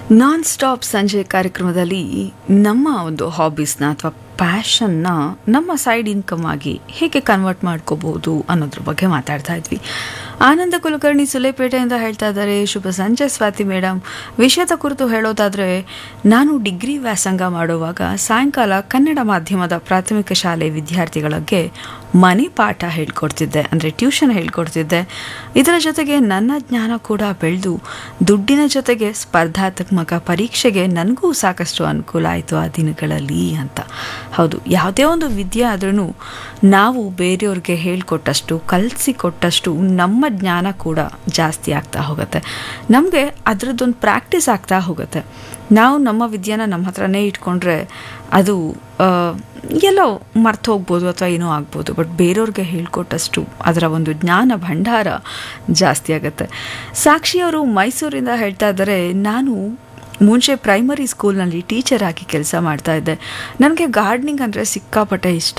non stop ಸಂಜೆ ಕಾರ್ಯಕ್ರಮದಲ್ಲಿ ನಮ್ಮ ಒಂದು ಹಾಬೀಸ್ನ ಅಥವಾ ಪ್ಯಾಷನ್ನ ನಮ್ಮ ಸೈಡ್ ಇನ್ಕಮ್ ಆಗಿ ಹೇಗೆ ಕನ್ವರ್ಟ್ ಮಾಡ್ಕೋಬಹುದು ಅನ್ನೋದ್ರ ಬಗ್ಗೆ ಮಾತಾಡ್ತಾ ಇದ್ವಿ ಆನಂದ ಕುಲಕರ್ಣಿ ಸುಲೇಪೇಟೆಯಿಂದ ಹೇಳ್ತಾ ಇದ್ದಾರೆ ಶುಭ ಸಂಜೆ ಸ್ವಾತಿ ಮೇಡಮ್ ವಿಷಯದ ಕುರಿತು ಹೇಳೋದಾದರೆ ನಾನು ಡಿಗ್ರಿ ವ್ಯಾಸಂಗ ಮಾಡುವಾಗ ಸಾಯಂಕಾಲ ಕನ್ನಡ ಮಾಧ್ಯಮದ ಪ್ರಾಥಮಿಕ ಶಾಲೆ ವಿದ್ಯಾರ್ಥಿಗಳಿಗೆ ಮನೆ ಪಾಠ ಹೇಳ್ಕೊಡ್ತಿದ್ದೆ ಅಂದರೆ ಟ್ಯೂಷನ್ ಹೇಳ್ಕೊಡ್ತಿದ್ದೆ ಇದರ ಜೊತೆಗೆ ನನ್ನ ಜ್ಞಾನ ಕೂಡ ಬೆಳೆದು ದುಡ್ಡಿನ ಜೊತೆಗೆ ಸ್ಪರ್ಧಾತ್ಮಕ ಪರೀಕ್ಷೆಗೆ ನನಗೂ ಸಾಕಷ್ಟು ಅನುಕೂಲ ಆಯಿತು ಆ ದಿನಗಳಲ್ಲಿ ಅಂತ ಹೌದು ಯಾವುದೇ ಒಂದು ವಿದ್ಯೆ ಆದ್ರೂ ನಾವು ಬೇರೆಯವ್ರಿಗೆ ಹೇಳ್ಕೊಟ್ಟಷ್ಟು ಕಲಿಸಿಕೊಟ್ಟಷ್ಟು ನಮ್ಮ ಜ್ಞಾನ ಕೂಡ ಜಾಸ್ತಿ ಆಗ್ತಾ ಹೋಗುತ್ತೆ ನಮಗೆ ಅದರದ್ದೊಂದು ಪ್ರಾಕ್ಟೀಸ್ ಆಗ್ತಾ ಹೋಗುತ್ತೆ ನಾವು ನಮ್ಮ ವಿದ್ಯೆನ ನಮ್ಮ ಹತ್ರನೇ ಇಟ್ಕೊಂಡ್ರೆ ಅದು ಆ, ಎಲ್ಲೋ ಮರ್ತು ಹೋಗ್ಬೋದು ಅಥವಾ ಏನೋ ಆಗ್ಬೋದು ಬಟ್ ಬೇರೆಯವ್ರಿಗೆ ಹೇಳ್ಕೊಟ್ಟಷ್ಟು ಅದರ ಒಂದು ಜ್ಞಾನ ಭಂಡಾರ ಜಾಸ್ತಿ ಆಗುತ್ತೆ ಸಾಕ್ಷಿಯವರು ಮೈಸೂರಿಂದ ಹೇಳ್ತಾ ಇದ್ದಾರೆ ನಾನು ಮುಂಚೆ ಪ್ರೈಮರಿ ಸ್ಕೂಲ್ನಲ್ಲಿ ಟೀಚರ್ ಆಗಿ ಕೆಲಸ ಮಾಡ್ತಾ ಇದ್ದೆ ನನಗೆ ಗಾರ್ಡ್ನಿಂಗ್ ಅಂದರೆ ಸಿಕ್ಕಾಪಟ್ಟೆ ಇಷ್ಟ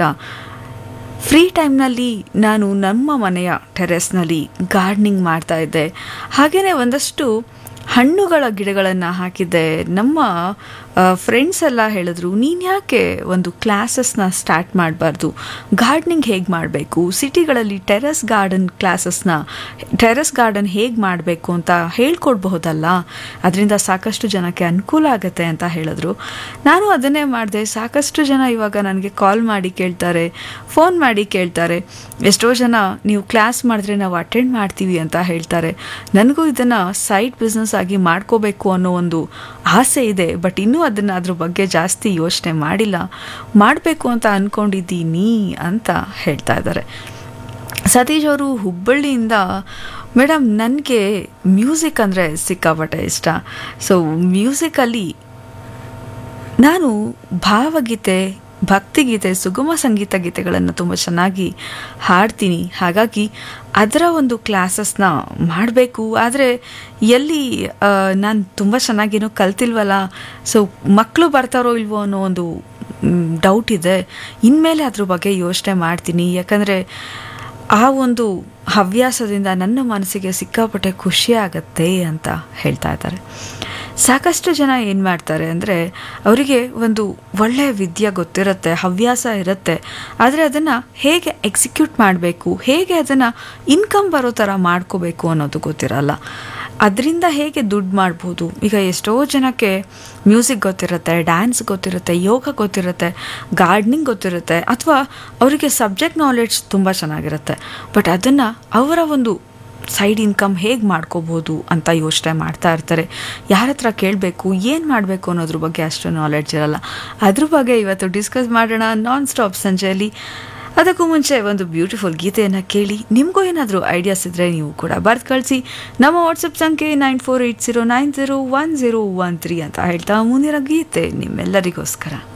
ಫ್ರೀ ಟೈಮ್ನಲ್ಲಿ ನಾನು ನಮ್ಮ ಮನೆಯ ಟೆರೆಸ್ನಲ್ಲಿ ಗಾರ್ಡ್ನಿಂಗ್ ಮಾಡ್ತಾ ಇದ್ದೆ ಹಾಗೆಯೇ ಒಂದಷ್ಟು ಹಣ್ಣುಗಳ ಗಿಡಗಳನ್ನು ಹಾಕಿದ್ದೆ ನಮ್ಮ ಫ್ರೆಂಡ್ಸ್ ಎಲ್ಲ ಹೇಳಿದ್ರು ನೀನು ಯಾಕೆ ಒಂದು ಕ್ಲಾಸಸ್ನ ಸ್ಟಾರ್ಟ್ ಮಾಡಬಾರ್ದು ಗಾರ್ಡ್ನಿಂಗ್ ಹೇಗೆ ಮಾಡಬೇಕು ಸಿಟಿಗಳಲ್ಲಿ ಟೆರೆಸ್ ಗಾರ್ಡನ್ ಕ್ಲಾಸಸ್ನ ಟೆರೆಸ್ ಗಾರ್ಡನ್ ಹೇಗೆ ಮಾಡಬೇಕು ಅಂತ ಹೇಳ್ಕೊಡ್ಬಹುದಲ್ಲ ಅದರಿಂದ ಸಾಕಷ್ಟು ಜನಕ್ಕೆ ಅನುಕೂಲ ಆಗುತ್ತೆ ಅಂತ ಹೇಳಿದ್ರು ನಾನು ಅದನ್ನೇ ಮಾಡಿದೆ ಸಾಕಷ್ಟು ಜನ ಇವಾಗ ನನಗೆ ಕಾಲ್ ಮಾಡಿ ಕೇಳ್ತಾರೆ ಫೋನ್ ಮಾಡಿ ಕೇಳ್ತಾರೆ ಎಷ್ಟೋ ಜನ ನೀವು ಕ್ಲಾಸ್ ಮಾಡಿದ್ರೆ ನಾವು ಅಟೆಂಡ್ ಮಾಡ್ತೀವಿ ಅಂತ ಹೇಳ್ತಾರೆ ನನಗೂ ಇದನ್ನು ಸೈಡ್ ಬಿಸ್ನೆಸ್ ಆಗಿ ಮಾಡ್ಕೋಬೇಕು ಅನ್ನೋ ಒಂದು ಆಸೆ ಇದೆ ಬಟ್ ಇನ್ನೂ ಅದನ್ನು ಅದ್ರ ಬಗ್ಗೆ ಜಾಸ್ತಿ ಯೋಚನೆ ಮಾಡಿಲ್ಲ ಮಾಡಬೇಕು ಅಂತ ಅಂದ್ಕೊಂಡಿದ್ದೀನಿ ಅಂತ ಹೇಳ್ತಾ ಇದ್ದಾರೆ ಸತೀಶ್ ಅವರು ಹುಬ್ಬಳ್ಳಿಯಿಂದ ಮೇಡಮ್ ನನಗೆ ಮ್ಯೂಸಿಕ್ ಅಂದರೆ ಸಿಕ್ಕಾಪಟ್ಟೆ ಇಷ್ಟ ಸೊ ಮ್ಯೂಸಿಕಲ್ಲಿ ನಾನು ಭಾವಗೀತೆ ಭಕ್ತಿಗೀತೆ ಸುಗಮ ಸಂಗೀತ ಗೀತೆಗಳನ್ನು ತುಂಬ ಚೆನ್ನಾಗಿ ಹಾಡ್ತೀನಿ ಹಾಗಾಗಿ ಅದರ ಒಂದು ಕ್ಲಾಸಸ್ನ ಮಾಡಬೇಕು ಆದರೆ ಎಲ್ಲಿ ನಾನು ತುಂಬ ಚೆನ್ನಾಗೇನೋ ಕಲ್ತಿಲ್ವಲ್ಲ ಸೊ ಮಕ್ಕಳು ಬರ್ತಾರೋ ಇಲ್ವೋ ಅನ್ನೋ ಒಂದು ಡೌಟ್ ಇದೆ ಇನ್ಮೇಲೆ ಅದ್ರ ಬಗ್ಗೆ ಯೋಚನೆ ಮಾಡ್ತೀನಿ ಯಾಕಂದರೆ ಆ ಒಂದು ಹವ್ಯಾಸದಿಂದ ನನ್ನ ಮನಸ್ಸಿಗೆ ಸಿಕ್ಕಾಪಟ್ಟೆ ಖುಷಿ ಆಗತ್ತೆ ಅಂತ ಹೇಳ್ತಾ ಇದ್ದಾರೆ ಸಾಕಷ್ಟು ಜನ ಏನು ಮಾಡ್ತಾರೆ ಅಂದರೆ ಅವರಿಗೆ ಒಂದು ಒಳ್ಳೆಯ ವಿದ್ಯೆ ಗೊತ್ತಿರುತ್ತೆ ಹವ್ಯಾಸ ಇರುತ್ತೆ ಆದರೆ ಅದನ್ನು ಹೇಗೆ ಎಕ್ಸಿಕ್ಯೂಟ್ ಮಾಡಬೇಕು ಹೇಗೆ ಅದನ್ನು ಇನ್ಕಮ್ ಬರೋ ಥರ ಮಾಡ್ಕೋಬೇಕು ಅನ್ನೋದು ಗೊತ್ತಿರಲ್ಲ ಅದರಿಂದ ಹೇಗೆ ದುಡ್ಡು ಮಾಡ್ಬೋದು ಈಗ ಎಷ್ಟೋ ಜನಕ್ಕೆ ಮ್ಯೂಸಿಕ್ ಗೊತ್ತಿರುತ್ತೆ ಡ್ಯಾನ್ಸ್ ಗೊತ್ತಿರುತ್ತೆ ಯೋಗ ಗೊತ್ತಿರುತ್ತೆ ಗಾರ್ಡ್ನಿಂಗ್ ಗೊತ್ತಿರುತ್ತೆ ಅಥವಾ ಅವರಿಗೆ ಸಬ್ಜೆಕ್ಟ್ ನಾಲೆಡ್ಜ್ ತುಂಬ ಚೆನ್ನಾಗಿರುತ್ತೆ ಬಟ್ ಅದನ್ನು ಅವರ ಒಂದು ಸೈಡ್ ಇನ್ಕಮ್ ಹೇಗೆ ಮಾಡ್ಕೋಬೋದು ಅಂತ ಯೋಚನೆ ಮಾಡ್ತಾ ಇರ್ತಾರೆ ಯಾರ ಹತ್ರ ಕೇಳಬೇಕು ಏನು ಮಾಡಬೇಕು ಅನ್ನೋದ್ರ ಬಗ್ಗೆ ಅಷ್ಟು ನಾಲೆಡ್ಜ್ ಇರಲ್ಲ ಅದ್ರ ಬಗ್ಗೆ ಇವತ್ತು ಡಿಸ್ಕಸ್ ಮಾಡೋಣ ನಾನ್ ಸ್ಟಾಪ್ ಸಂಜೆಯಲ್ಲಿ ಅದಕ್ಕೂ ಮುಂಚೆ ಒಂದು ಬ್ಯೂಟಿಫುಲ್ ಗೀತೆಯನ್ನು ಕೇಳಿ ನಿಮಗೂ ಏನಾದರೂ ಐಡಿಯಾಸ್ ಇದ್ದರೆ ನೀವು ಕೂಡ ಬರ್ದು ಕಳಿಸಿ ನಮ್ಮ ವಾಟ್ಸಪ್ ಸಂಖ್ಯೆ nine four eight zero nine zero one zero one three ಅಂತ ಹೇಳ್ತಾ ಮುಂದಿನ ಗೀತೆ ನಿಮ್ಮೆಲ್ಲರಿಗೋಸ್ಕರ